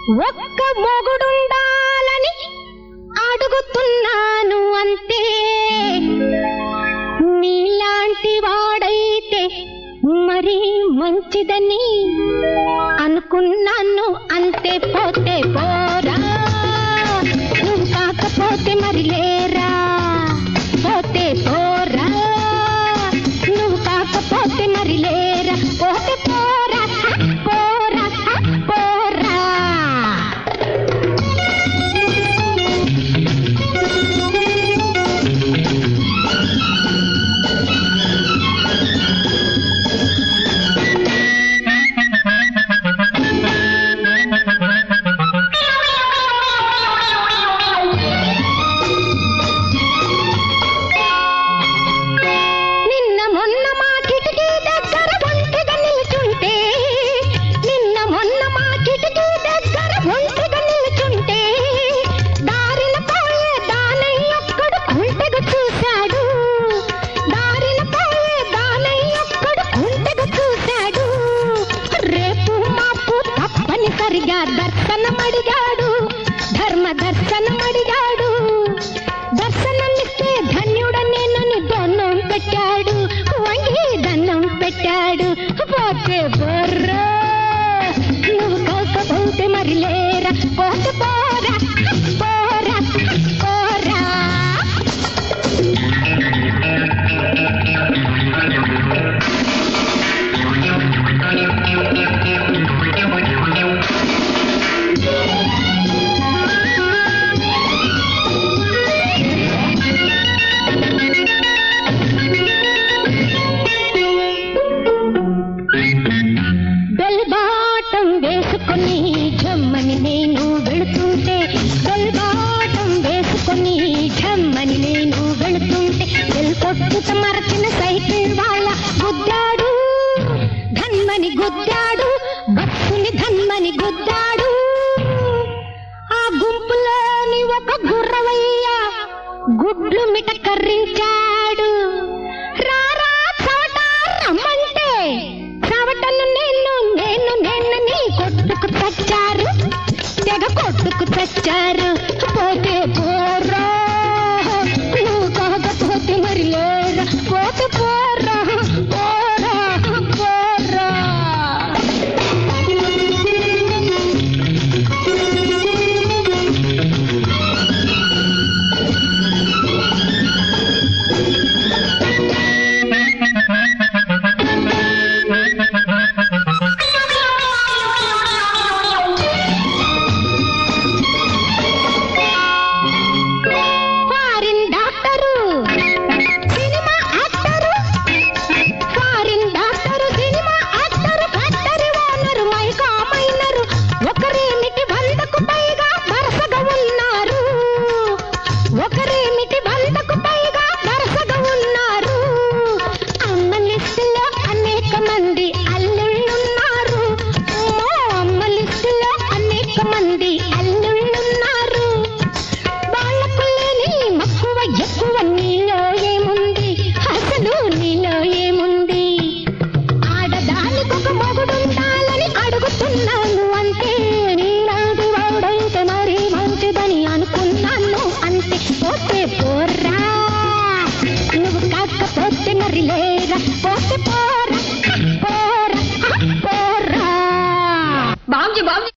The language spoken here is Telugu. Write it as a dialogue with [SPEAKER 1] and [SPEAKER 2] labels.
[SPEAKER 1] ఒక్క మొగుడుండాలని అడుగుతున్నాను అంతే నీలాంటి వాడైతే మరి మంచిదని అనుకున్నాను అంతే పోతే పోరా నువ్వు కాకపోతే మరి లేరా పోతే పోరా నువ్వు కాకపోతే మరి లేరా పోతే పోరా పోరా పోరా నిన్న మొన్న మా కిటికీ దగ్గర ఒంటిగా నిల్చుంటే నిన్న మొన్న మా కిటికీ దగ్గర ఒంటిగా నిల్చుంటే దారిన పోయే దానయ్యొక్కడు కుంటెగా చూశాడు దారిన పోయే దానయ్యొక్కడు కుంటెగా చూశాడు రేపు మాపు తప్పనిసరిగా దర్శనమడిగాడు ధర్మ దర్శనమడిగాడు దర్శనమిస్తే ధన్యుడ నేను దండం పెట్టాడు వంగి దండం పెట్టాడు పోతే బొర్రా నువ్వు కాకపోతే మరి లేరా పోతే పోరా పోరా పోరా బెల్బాటం వేసుకొని జమ్మని నేను వెళుతుంటే బెల్బాటం వేసుకొని జమ్మని నేను వెళుతుంటే బెల్ కొట్టుత మరచిన సైకిల్ వాళ్ళ గుద్దాడు ధన్మని గుద్దాడు బస్సుని ధన్మని గుద్దాడు ఆ గుంపులోని ఒక గుర్రవయ్య గుడ్లు మిట కర్రించాడు రారా చవట రమ్మంటే చవటను నేను నేను నేనని కొట్టుకు చచ్చారు తెగ కొట్టుకు చచ్చారు పోతే పోరా నువ్వు కాకపోతే మరి లేరా పోతే పోరా పోరా పోరా foreign doctor cinema actor foreign doctor cinema actor factory owner mica miner ఒకరేమిటి వందకు పైగా వరుసగా ఉన్నారు ఒకరేమిటి వందకు పైగా వరుసగా ఉన్నారు అమ్మ లిస్టులో అనేక మంది అల్లుళ్ళున్నారు అమ్మో, అమ్మ లిస్టులో అనేక మంది అల్లుళ్ళున్నారు వాళ్ళకు లేని మక్కువ ఎక్కువ నీలో ఏముంది అసలు నీలో ఏముంది ఆడదానికి ఒక మొగుడుండాలని అడుగుతున్నాను అంతే నీలాంటి వాడైతే మరి మంచిదని అనుకున్నాను అంతే పోతే పోరా నువ్వు కాకపోతే మరి లేరా పోతే పోరా పోరా పోరా
[SPEAKER 2] బాంజీ బాంజీ